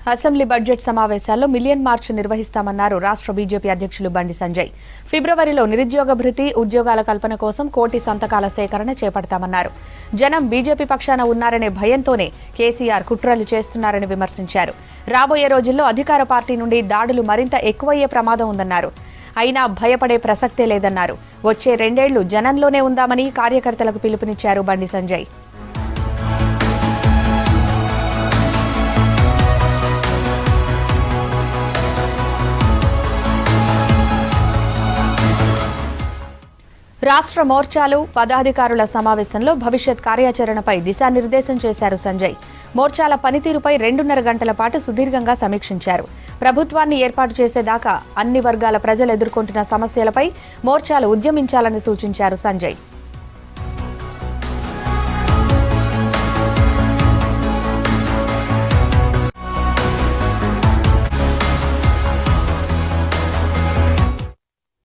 assembly budget సమావేశాల్లో million march నిర్వహిస్తామన్నారు రాష్ట్ర బీజేపీ అధ్యక్షులు బండి సంజయ్ ఫిబ్రవరిలో నిరుద్యోగ భృతి ఉద్యోగాల కల్పన కోసం కోటి సంతకాల సేకరణ చేపడతామన్నారు జనం బీజేపీ పక్షాన ఉన్నారనే భయంతోనే కేసీఆర్ కుట్రలు చేస్తున్నారని విమర్శించారు రాబోయే రోజుల్లో అధికార పార్టీ నుండి దాడులు మరింత ఎక్కువయ్యే ప్రమాదం ఉందన్నారు అయినా భయపడే ప్రసక్తే లేదన్నారు వచ్చే రెండేళ్లు జనంలోనే ఉందామని కార్యకర్తలకు పిలుపునిచ్చారు బండి సంజయ్ రాష్ట్ర మోర్చాలు పదాధికారుల సమావేశంలో భవిష్యత్ కార్యాచరణపై దిశానిర్దేశం చేశారు సంజయ్ మోర్చాల పనితీరుపై రెండున్నర గంటల పాటు సుదీర్ఘంగా సమీక్షించారు ప్రభుత్వాన్ని ఏర్పాటు చేసేదాకా అన్ని వర్గాల ప్రజలు ఎదుర్కొంటున్న సమస్యలపై మోర్చాలు ఉద్యమించాలని సూచించారు సంజయ్